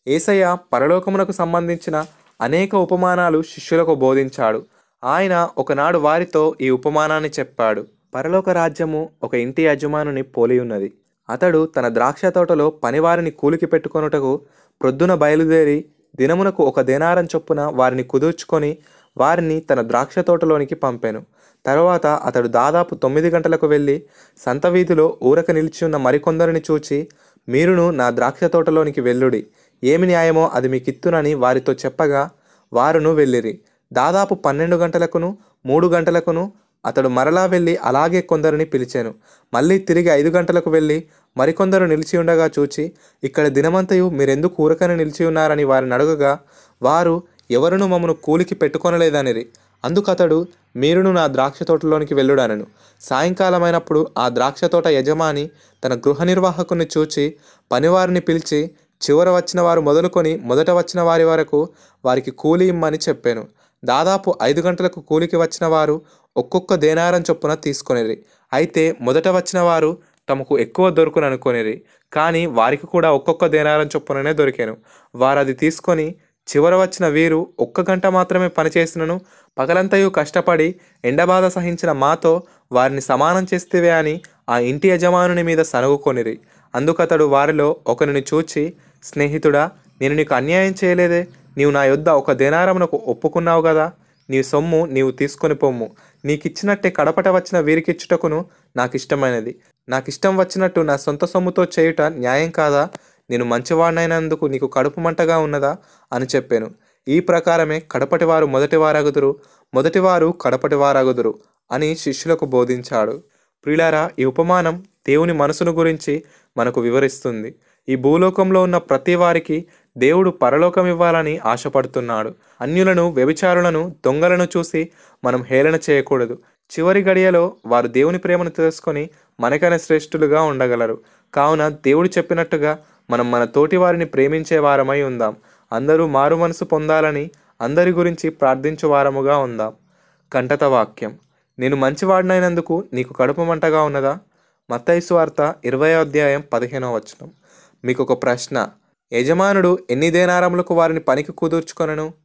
ఏసయ్య పరలోకమునకు సంబంధించిన అనేక ఉపమానాలు శిష్యులకు బోధించాడు ఆయన ఒకనాడు వారితో ఈ ఉపమానాన్ని చెప్పాడు పరలోక రాజ్యము ఒక ఇంటి యజమానుని పోలి ఉన్నది అతడు తన ద్రాక్ష తోటలో పనివారిని కూలికి పెట్టుకొనుటకు ప్రొద్దున బయలుదేరి దినమునకు ఒక దేనారం చొప్పున వారిని కుదుర్చుకొని వారిని తన ద్రాక్ష తోటలోనికి పంపాను తర్వాత అతడు దాదాపు తొమ్మిది గంటలకు వెళ్ళి సంత వీధిలో ఊరక నిలిచి ఉన్న మరికొందరిని చూచి మీరును నా ద్రాక్ష తోటలోనికి వెళ్ళుడి ఏమి న్యాయమో అది మీకిత్తునని వారితో చెప్పగా వారును వెళ్ళిరి దాదాపు పన్నెండు గంటలకును మూడు గంటలకును అతడు మరలా వెళ్ళి అలాగే కొందరిని పిలిచాను మళ్ళీ తిరిగి ఐదు గంటలకు వెళ్ళి మరికొందరు నిలిచి ఉండగా చూచి ఇక్కడ దినమంతయు మీరెందుకు ఊరకని నిలిచి ఉన్నారని వారిని అడగగా వారు ఎవరును మమ్మను కూలికి పెట్టుకొనలేదనిరి అందుకతడు మీరును నా ద్రాక్ష తోటలోనికి వెళ్ళుడనను సాయంకాలమైనప్పుడు ఆ ద్రాక్ష తోట యజమాని తన గృహ నిర్వాహకుని చూచి పనివారిని పిలిచి చివర వచ్చిన వారు మొదలుకొని మొదట వచ్చిన వారి వరకు వారికి కూలి ఇమ్మని చెప్పాను దాదాపు ఐదు గంటలకు కూలికి వచ్చిన వారు ఒక్కొక్క దేనారం చొప్పున తీసుకొనిరి అయితే మొదట వచ్చిన వారు తమకు ఎక్కువ దొరుకును అనుకొనిరి కానీ వారికి కూడా ఒక్కొక్క దేనారం చొప్పుననే దొరికాను వారు అది తీసుకొని చివర వచ్చిన వీరు ఒక్క గంట మాత్రమే పనిచేసినను పగలంతయు కష్టపడి ఎండబాధ సహించిన మాతో వారిని సమానం చేస్తేవే అని ఆ ఇంటి యజమానుని మీద సనుగుకొనిరి అందుకతడు వారిలో ఒకరిని చూచి స్నేహితుడా నేను నీకు అన్యాయం చేయలేదే నీవు నా యొద్ద ఒక దేనారమునకు ఒప్పుకున్నావు కదా నీ సొమ్ము నీవు తీసుకొని పొమ్ము నీకిచ్చినట్టే కడపట వచ్చిన వీరికిచ్చుటకును నాకు ఇష్టమైనది నాకు ఇష్టం వచ్చినట్టు నా సొంత సొమ్ముతో చేయుట న్యాయం కాదా నేను మంచివాడినైనందుకు నీకు కడుపు మంటగా ఉన్నదా అని చెప్పాను ఈ ప్రకారమే కడపటి వారు మొదటి వారగుదురు మొదటివారు కడపటి వారగుదురు అని శిష్యులకు బోధించాడు ప్రియులారా ఈ ఉపమానం దేవుని మనసును గురించి మనకు వివరిస్తుంది ఈ భూలోకంలో ఉన్న ప్రతి వారికి దేవుడు పరలోకం ఇవ్వాలని ఆశపడుతున్నాడు అన్యులను వ్యభిచారులను దొంగలను చూసి మనం హేళన చేయకూడదు చివరి గడియలో వారు దేవుని ప్రేమను తెలుసుకొని మనకైనా శ్రేష్ఠులుగా ఉండగలరు కావున దేవుడు చెప్పినట్టుగా మనం మన తోటి వారిని ప్రేమించే వారమై ఉందాం అందరూ మారు మనసు పొందాలని అందరి గురించి ప్రార్థించు వారముగా ఉందాం కంటత వాక్యం నేను మంచివాడినైనందుకు నీకు కడుపు మంటగా ఉన్నదా మత్తైసు వార్త ఇరవై అధ్యాయం పదిహేనవ వచనం మీకు ఒక ప్రశ్న యజమానుడు ఎన్ని దేనారములకు వారిని పనికి కుదుర్చుకొనను